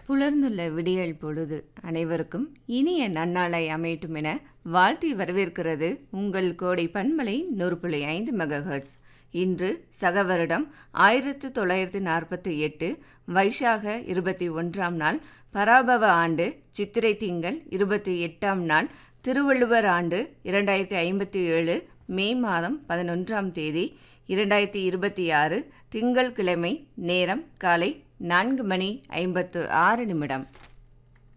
புலர்ந்துள்ள விடியல் பொழுது அனைவருக்கும் இனிய நன்னாளை அமையட்டும் என வாழ்த்தி வரவேற்கிறது உங்கள் கோடை பண்பலை நூறு புள்ளி ஐந்து மெகாஹெர்ட்ஸ் இன்று சக வருடம் ஆயிரத்து தொள்ளாயிரத்து நாற்பத்தி எட்டு வைஷாக இருபத்தி ஒன்றாம் நாள் பராபவ ஆண்டு சித்திரை திங்கள் இருபத்தி எட்டாம் நாள் திருவள்ளுவர் ஆண்டு இரண்டாயிரத்தி ஐம்பத்தி ஏழு மே மாதம் பதினொன்றாம் தேதி இரண்டாயிரத்தி இருபத்தி ஆறு திங்கள் கிழமை நேரம் காலை நான்கு மணி ஐம்பத்து ஆறு நிமிடம்